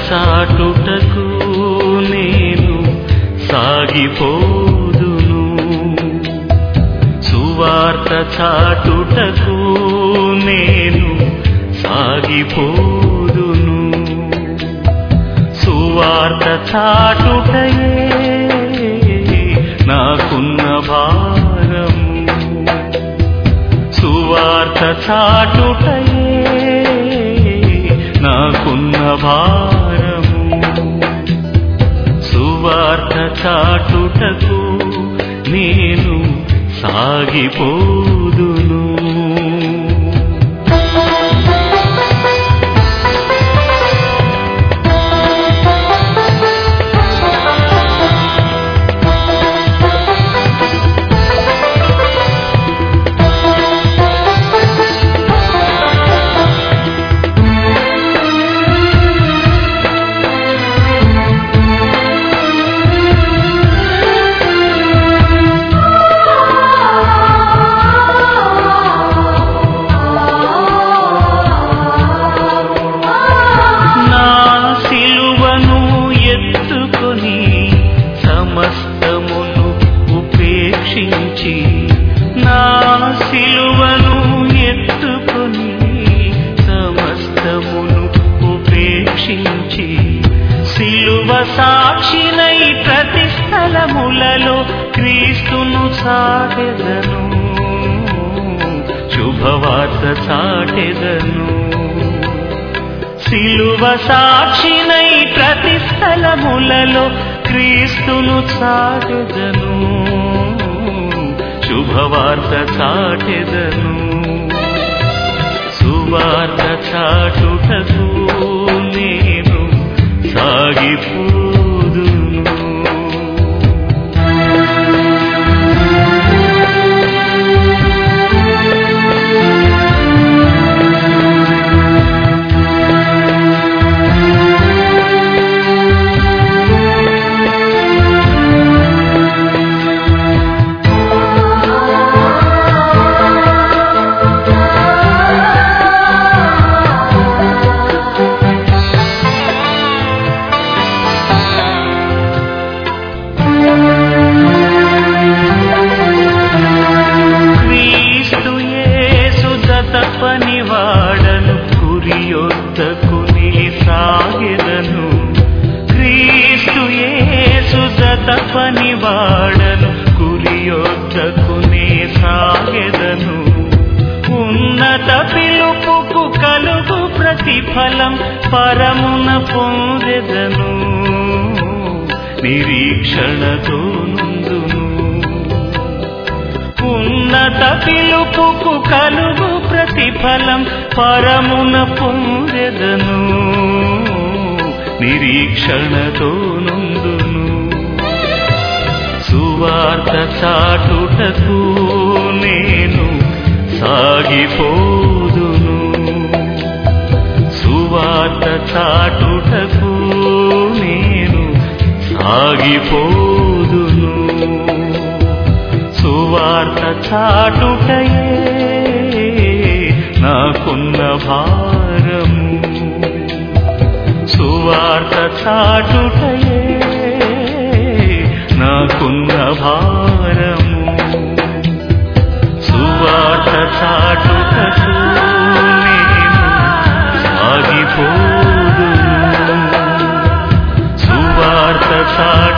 చాటుటకు నేను సాగిపోదును సువార్త చాటుటకు నేను సాగిపోదును సువార్త చాటుటయే నాకున్న భారము సువార్త చాటుటయే నాకున్న భారము సువార్త చాటుటకు నేను సాగిపోదును నా సిలువను ఎత్తుకొని సమస్తమును ఉపేక్షించి నా సిలువను ఎత్తుకొని సమస్తమును ఉపేక్షించి సిలువ సాక్షినై ప్రతి స్థలములలో క్రీస్తును సాటెదను శుభవార్త చాటెదను సిలువ సాక్షినై ప్రతి స్థలములలో క్రీస్తును చాటెదను శుభవార్త చాటెదను సువార్త చాటుటకు నేను సాగిపోదును క్రీస్తు యేసు జత పనివాడను కురియొద్దకు నీ సాగెదను క్రీస్తు యేసు జత పనివాడను కురియొద్దకు నీ సాగెదను ఉన్నత పిలుపుకు కలుగు ప్రతిఫలం పరమున పొందెదను నిరీక్షణతో నుందును ఉన్నత పిలుపుకు కలుగు ప్రతిఫలం పరమున పొందెదను నిరీక్షణతో నుందును సువార్త చాటుటకు నేను సాగిపోదును సువార్త చాటుటకు నేను సాగిపోదును సువార్త చాటుటయే నాకున్న భారము సువార్త చాటుటయే నాకున్న భారము సువార్త చాటుటకు నేను సాగిపోదును సువార్త చాటు